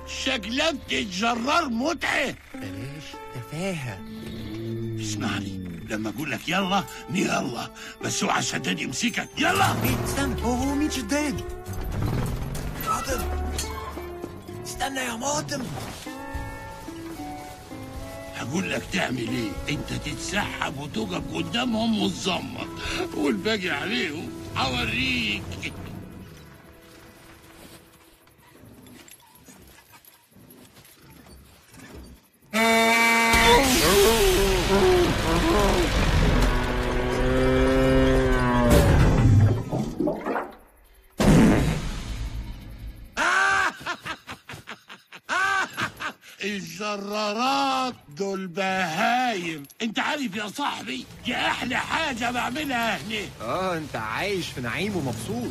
شكلك جرار متعب بلاش تفاهة اسمعني لما اقول لك يلا يلا بس اوعى السداد يمسكك يلا ايه استنى هو هو مين شداد فاطم استنى يا ماطم هقول لك تعمل ايه انت تتسحب وتقف قدامهم وتزمر والباقي عليهم هوريك الجرارات دول بهايم انت عارف يا صاحبي دي احلى حاجه بعملها هنا اه انت عايش في نعيم ومبسوط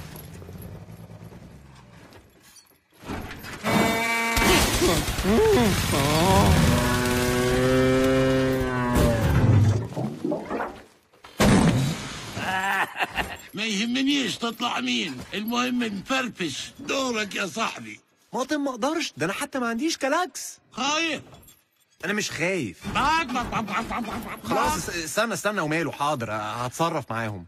ما يهمنيش تطلع مين المهم نفرفش دورك يا صاحبي ماطم ما اقدرش ده انا حتى ما عنديش كلاكس خايف انا مش خايف خلاص خلاص اس- استنى استنى وماله حاضر هتصرف معاهم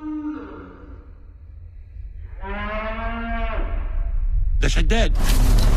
ده شداد